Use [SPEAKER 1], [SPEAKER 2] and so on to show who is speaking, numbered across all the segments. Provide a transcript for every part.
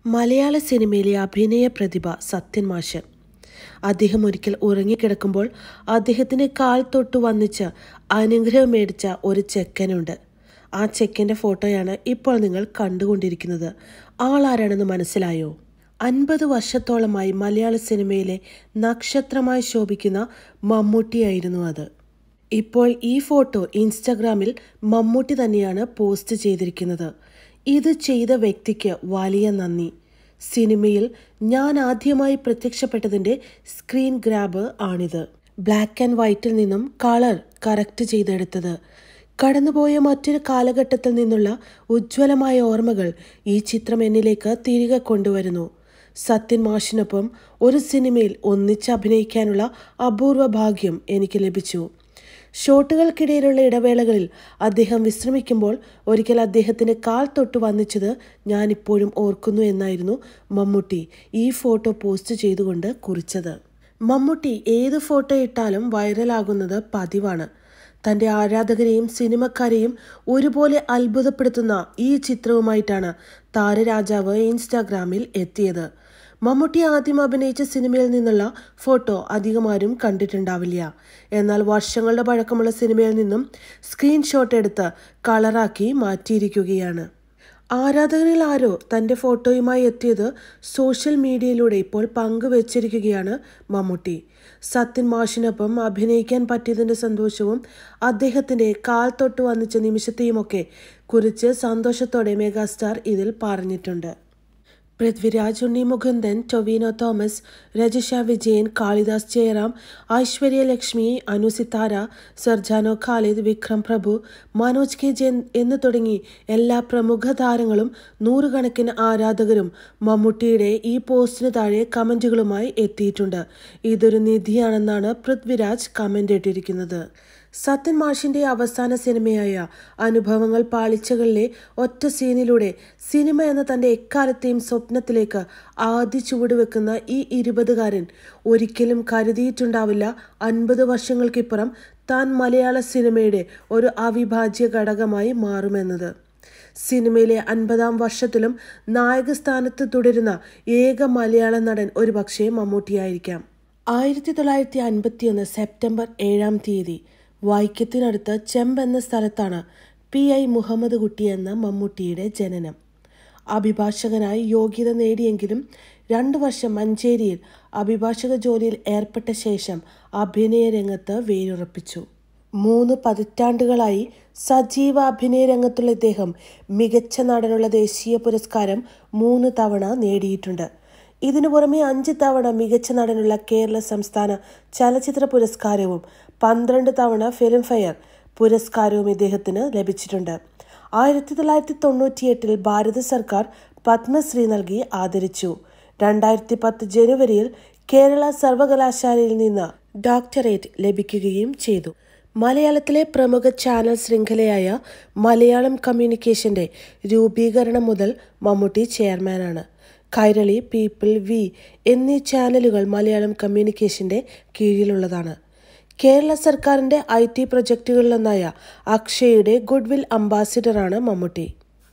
[SPEAKER 1] മലയാള സിനിമയിലെ അഭിനയ പ്രതിഭ സത്യൻ മാഷ് അദ്ദേഹം ഒരിക്കൽ ഉറങ്ങിക്കിടക്കുമ്പോൾ അദ്ദേഹത്തിന് കാൽ തൊട്ട് വന്നിച്ച് അനുഗ്രഹം മേടിച്ച ഒരു ചെക്കനുണ്ട് ആ ചെക്കൻ്റെ ഫോട്ടോയാണ് ഇപ്പോൾ നിങ്ങൾ കണ്ടുകൊണ്ടിരിക്കുന്നത് ആളാരാണെന്ന് മനസ്സിലായോ അൻപത് വർഷത്തോളമായി മലയാള സിനിമയിലെ നക്ഷത്രമായി ശോഭിക്കുന്ന മമ്മൂട്ടിയായിരുന്നു അത് ഇപ്പോൾ ഈ ഫോട്ടോ ഇൻസ്റ്റഗ്രാമിൽ മമ്മൂട്ടി തന്നെയാണ് പോസ്റ്റ് ചെയ്തിരിക്കുന്നത് ഇത് ചെയ്ത വ്യക്തിക്ക് വലിയ നന്ദി സിനിമയിൽ ഞാൻ ആദ്യമായി പ്രത്യക്ഷപ്പെട്ടതിൻ്റെ സ്ക്രീൻ ഗ്രാബ് ആണിത് ബ്ലാക്ക് ആൻഡ് വൈറ്റിൽ നിന്നും കളർ കറക്റ്റ് ചെയ്തെടുത്തത് കടന്നുപോയ മറ്റൊരു കാലഘട്ടത്തിൽ നിന്നുള്ള ഉജ്ജ്വലമായ ഓർമ്മകൾ ഈ ചിത്രം എന്നിലേക്ക് തിരികെ കൊണ്ടുവരുന്നു സത്യൻ മാഷിനൊപ്പം ഒരു സിനിമയിൽ ഒന്നിച്ച് അഭിനയിക്കാനുള്ള അപൂർവ ഭാഗ്യം എനിക്ക് ലഭിച്ചു ഷോട്ടുകൾക്കിടയിലുള്ള ഇടവേളകളിൽ അദ്ദേഹം വിശ്രമിക്കുമ്പോൾ ഒരിക്കൽ അദ്ദേഹത്തിന് കാൽ തൊട്ട് വന്നിച്ചത് ഞാൻ ഇപ്പോഴും ഓർക്കുന്നു എന്നായിരുന്നു മമ്മൂട്ടി ഈ ഫോട്ടോ പോസ്റ്റ് ചെയ്തുകൊണ്ട് കുറിച്ചത് മമ്മൂട്ടി ഏത് ഫോട്ടോ ഇട്ടാലും വൈറലാകുന്നത് പതിവാണ് തൻ്റെ ആരാധകരെയും സിനിമക്കാരെയും ഒരുപോലെ അത്ഭുതപ്പെടുത്തുന്ന ഈ ചിത്രവുമായിട്ടാണ് താരരാജാവ് ഇൻസ്റ്റാഗ്രാമിൽ എത്തിയത് മമ്മൂട്ടി ആദ്യം അഭിനയിച്ച സിനിമയിൽ നിന്നുള്ള ഫോട്ടോ അധികമാരും കണ്ടിട്ടുണ്ടാവില്ല എന്നാൽ വർഷങ്ങളുടെ പഴക്കമുള്ള സിനിമയിൽ നിന്നും സ്ക്രീൻഷോട്ട് എടുത്ത് കളറാക്കി മാറ്റിയിരിക്കുകയാണ് ആരാധകരിൽ ആരോ തൻ്റെ ഫോട്ടോയുമായി എത്തിയത് സോഷ്യൽ മീഡിയയിലൂടെ ഇപ്പോൾ പങ്കുവച്ചിരിക്കുകയാണ് മമ്മൂട്ടി സത്യൻ മാഷിനൊപ്പം അഭിനയിക്കാൻ പറ്റിയതിൻ്റെ സന്തോഷവും അദ്ദേഹത്തിൻ്റെ കാൽ തൊട്ട് വന്നിച്ച നിമിഷത്തെയുമൊക്കെ കുറിച്ച് സന്തോഷത്തോടെ മെഗാസ്റ്റാർ ഇതിൽ പറഞ്ഞിട്ടുണ്ട് പൃഥ്വിരാജ് ഉണ്ണി മുകുന്ദൻ ടൊവിനോ തോമസ് രജിഷ വിജയൻ കാളിദാസ് ജയറാം ഐശ്വര്യ ലക്ഷ്മി അനു സിത്താര സർജാനോ ഖാലിദ് വിക്രം പ്രഭു മനോജ് കെ ജയൻ എന്ന് തുടങ്ങി എല്ലാ പ്രമുഖ താരങ്ങളും നൂറുകണക്കിന് ആരാധകരും മമ്മൂട്ടിയുടെ ഈ പോസ്റ്റിന് താഴെ കമൻറ്റുകളുമായി എത്തിയിട്ടുണ്ട് ഇതൊരു നിധിയാണെന്നാണ് പൃഥ്വിരാജ് കമൻ്റ് ഇട്ടിരിക്കുന്നത് സത്യൻ മാഷിന്റെ അവസാന സിനിമയായ അനുഭവങ്ങൾ പാളിച്ചകളിലെ ഒറ്റ സീനിലൂടെ സിനിമ എന്ന തൻ്റെ എക്കാലത്തെയും സ്വപ്നത്തിലേക്ക് ആദ്യ ചുവട് വെക്കുന്ന ഈ ഇരുപതുകാരൻ ഒരിക്കലും കരുതിയിട്ടുണ്ടാവില്ല അൻപത് വർഷങ്ങൾക്കിപ്പുറം താൻ മലയാള സിനിമയുടെ ഒരു അവിഭാജ്യ ഘടകമായി മാറുമെന്നത് സിനിമയിലെ അൻപതാം വർഷത്തിലും നായകസ്ഥാനത്ത് തുടരുന്ന ഏക മലയാള നടൻ ഒരുപക്ഷെ മമ്മൂട്ടിയായിരിക്കാം ആയിരത്തി തൊള്ളായിരത്തി അൻപത്തിയൊന്ന് സെപ്റ്റംബർ ഏഴാം തീയതി വൈക്കത്തിനടുത്ത് ചെമ്പ് എന്ന സ്ഥലത്താണ് പി ഐ മുഹമ്മദ് കുട്ടി എന്ന മമ്മൂട്ടിയുടെ ജനനം അഭിഭാഷകനായി യോഗ്യത നേടിയെങ്കിലും രണ്ടു വർഷം മഞ്ചേരിയിൽ അഭിഭാഷക ജോലിയിൽ ഏർപ്പെട്ട ശേഷം അഭിനയ രംഗത്ത് വേരുറപ്പിച്ചു മൂന്ന് പതിറ്റാണ്ടുകളായി സജീവ അഭിനയ രംഗത്തുള്ള ഇദ്ദേഹം മികച്ച നടനുള്ള ദേശീയ പുരസ്കാരം മൂന്ന് തവണ നേടിയിട്ടുണ്ട് ഇതിനു പുറമെ അഞ്ച് തവണ മികച്ച നടനുള്ള കേരള സംസ്ഥാന ചലച്ചിത്ര പുരസ്കാരവും പന്ത്രണ്ട് തവണ ഫിലിംഫെയർ പുരസ്കാരവും ഇദ്ദേഹത്തിന് ലഭിച്ചിട്ടുണ്ട് ആയിരത്തി തൊള്ളായിരത്തി തൊണ്ണൂറ്റിയെട്ടിൽ ഭാരത സർക്കാർ പത്മശ്രീ നൽകി ആദരിച്ചു രണ്ടായിരത്തി പത്ത് ജനുവരിയിൽ കേരള സർവകലാശാലയിൽ നിന്ന് ഡോക്ടറേറ്റ് ലഭിക്കുകയും ചെയ്തു മലയാളത്തിലെ പ്രമുഖ ചാനൽ ശൃംഖലയായ മലയാളം കമ്മ്യൂണിക്കേഷന്റെ രൂപീകരണം മുതൽ മമ്മൂട്ടി ചെയർമാനാണ് കൈരളി പീപ്പിൾ വി എന്നീ ചാനലുകൾ മലയാളം കമ്മ്യൂണിക്കേഷന്റെ കീഴിലുള്ളതാണ് കേരള സർക്കാരിന്റെ ഐ ടി പ്രൊജക്റ്റുകളിലൊന്നായ അക്ഷയയുടെ ഗുഡ്വിൽ അംബാസിഡറാണ് മമ്മൂട്ടി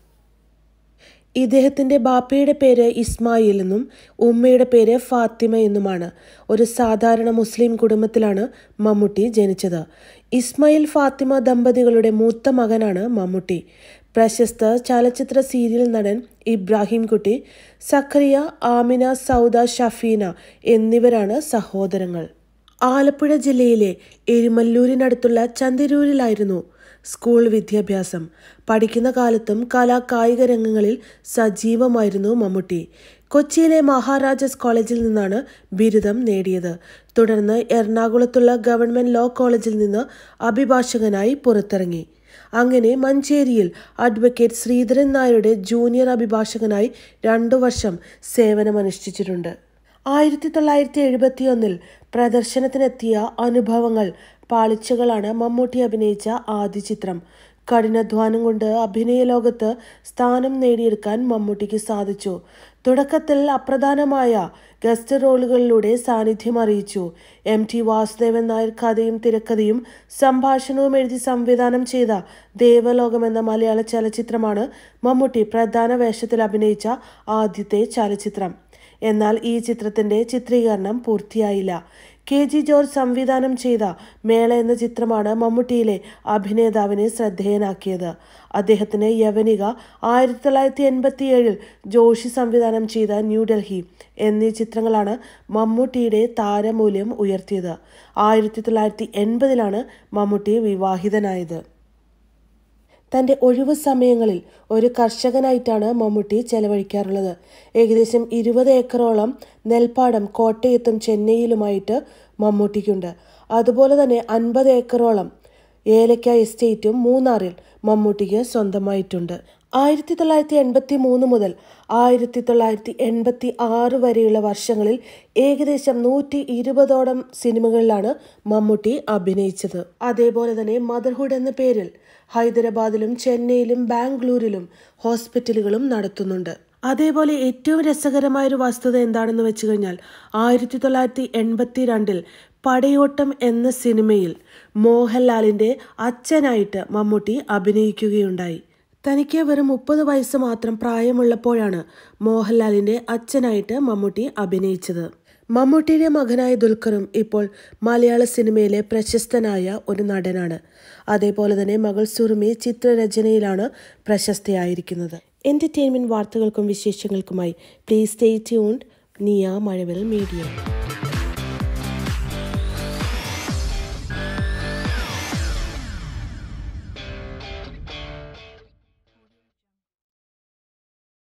[SPEAKER 1] ഇദ്ദേഹത്തിന്റെ ബാപ്പയുടെ പേര് ഇസ്മായിൽ എന്നും ഉമ്മയുടെ പേര് ഫാത്തിമ എന്നുമാണ് ഒരു സാധാരണ മുസ്ലിം കുടുംബത്തിലാണ് മമ്മൂട്ടി ജനിച്ചത് ഇസ്മായിൽ ഫാത്തിമ ദമ്പതികളുടെ മൂത്ത മകനാണ് മമ്മൂട്ടി പ്രശസ്ത ചലച്ചിത്ര സീരിയൽ നടൻ ഇബ്രാഹിം കുട്ടി സഖറിയ ആമിന സൗദ ഷഫീന എന്നിവരാണ് സഹോദരങ്ങൾ ആലപ്പുഴ ജില്ലയിലെ എരുമല്ലൂരിനടുത്തുള്ള ചന്തിരൂരിലായിരുന്നു സ്കൂൾ വിദ്യാഭ്യാസം പഠിക്കുന്ന കാലത്തും കലാ കായിക രംഗങ്ങളിൽ സജീവമായിരുന്നു മമ്മൂട്ടി കൊച്ചിയിലെ മഹാരാജാസ് കോളേജിൽ നിന്നാണ് ബിരുദം നേടിയത് തുടർന്ന് എറണാകുളത്തുള്ള ഗവൺമെന്റ് ലോ കോളേജിൽ നിന്ന് അഭിഭാഷകനായി പുറത്തിറങ്ങി അങ്ങനെ മഞ്ചേരിയിൽ അഡ്വക്കേറ്റ് ശ്രീധരൻ നായരുടെ ജൂനിയർ അഭിഭാഷകനായി രണ്ടു വർഷം സേവനമനുഷ്ഠിച്ചിട്ടുണ്ട് ആയിരത്തി തൊള്ളായിരത്തി എഴുപത്തിയൊന്നിൽ പ്രദർശനത്തിനെത്തിയ അനുഭവങ്ങൾ പാളിച്ചകളാണ് മമ്മൂട്ടി അഭിനയിച്ച ആദ്യ ചിത്രം കഠിനാധ്വാനം കൊണ്ട് അഭിനയ ലോകത്ത് സ്ഥാനം നേടിയെടുക്കാൻ മമ്മൂട്ടിക്ക് സാധിച്ചു തുടക്കത്തിൽ അപ്രധാനമായ ഗസ്റ്റ് റോളുകളിലൂടെ സാന്നിധ്യം അറിയിച്ചു എം ടി വാസുദേവൻ നായർ കഥയും തിരക്കഥയും സംഭാഷണവും എഴുതി സംവിധാനം ചെയ്ത ദേവലോകം എന്ന മലയാള ചലച്ചിത്രമാണ് മമ്മൂട്ടി പ്രധാന വേഷത്തിൽ അഭിനയിച്ച ആദ്യത്തെ ചലച്ചിത്രം എന്നാൽ ഈ ചിത്രത്തിന്റെ ചിത്രീകരണം പൂർത്തിയായില്ല കെ ജി ജോർജ് സംവിധാനം ചെയ്ത മേള എന്ന ചിത്രമാണ് മമ്മൂട്ടിയിലെ അഭിനേതാവിനെ ശ്രദ്ധേയനാക്കിയത് അദ്ദേഹത്തിന് യവനിക ആയിരത്തി തൊള്ളായിരത്തി എൺപത്തി ഏഴിൽ ജോഷി സംവിധാനം ചെയ്ത ന്യൂഡൽഹി എന്നീ ചിത്രങ്ങളാണ് മമ്മൂട്ടിയുടെ താരമൂല്യം ഉയർത്തിയത് ആയിരത്തി തൊള്ളായിരത്തി എൺപതിലാണ് മമ്മൂട്ടി വിവാഹിതനായത് തൻ്റെ ഒഴിവു സമയങ്ങളിൽ ഒരു കർഷകനായിട്ടാണ് മമ്മൂട്ടി ചെലവഴിക്കാറുള്ളത് ഏകദേശം ഇരുപത് ഏക്കറോളം നെൽപ്പാടം കോട്ടയത്തും ചെന്നൈയിലുമായിട്ട് മമ്മൂട്ടിക്കുണ്ട് അതുപോലെ തന്നെ അൻപത് ഏക്കറോളം ഏലക്ക എസ്റ്റേറ്റും മൂന്നാറിൽ മമ്മൂട്ടിക്ക് സ്വന്തമായിട്ടുണ്ട് ആയിരത്തി തൊള്ളായിരത്തി എൺപത്തി മൂന്ന് മുതൽ ആയിരത്തി തൊള്ളായിരത്തി എൺപത്തി ആറ് വരെയുള്ള വർഷങ്ങളിൽ ഏകദേശം നൂറ്റി ഇരുപതോളം സിനിമകളിലാണ് മമ്മൂട്ടി അഭിനയിച്ചത് അതേപോലെ തന്നെ മദർഹുഡ് എന്ന പേരിൽ ഹൈദരാബാദിലും ചെന്നൈയിലും ബാംഗ്ലൂരിലും ഹോസ്പിറ്റലുകളും നടത്തുന്നുണ്ട് അതേപോലെ ഏറ്റവും രസകരമായ ഒരു വസ്തുത എന്താണെന്ന് വെച്ച് കഴിഞ്ഞാൽ ആയിരത്തി തൊള്ളായിരത്തി എൺപത്തി രണ്ടിൽ പടയോട്ടം എന്ന സിനിമയിൽ മോഹൻലാലിൻ്റെ അച്ഛനായിട്ട് മമ്മൂട്ടി അഭിനയിക്കുകയുണ്ടായി തനിക്ക് വെറും മുപ്പത് വയസ്സ് മാത്രം പ്രായമുള്ളപ്പോഴാണ് മോഹൻലാലിൻ്റെ അച്ഛനായിട്ട് മമ്മൂട്ടി അഭിനയിച്ചത് മമ്മൂട്ടിയുടെ മകനായ ദുൽഖറും ഇപ്പോൾ മലയാള സിനിമയിലെ പ്രശസ്തനായ ഒരു നടനാണ് അതേപോലെ തന്നെ മകൾ സുറുമി ചിത്രരചനയിലാണ് പ്രശസ്തയായിരിക്കുന്നത് എൻ്റർടൈൻമെൻറ്റ് വാർത്തകൾക്കും വിശേഷങ്ങൾക്കുമായി പ്ലീസ് സ്റ്റേ ട്യൂൺഡ് നിയ മഴവിൽ മീഡിയ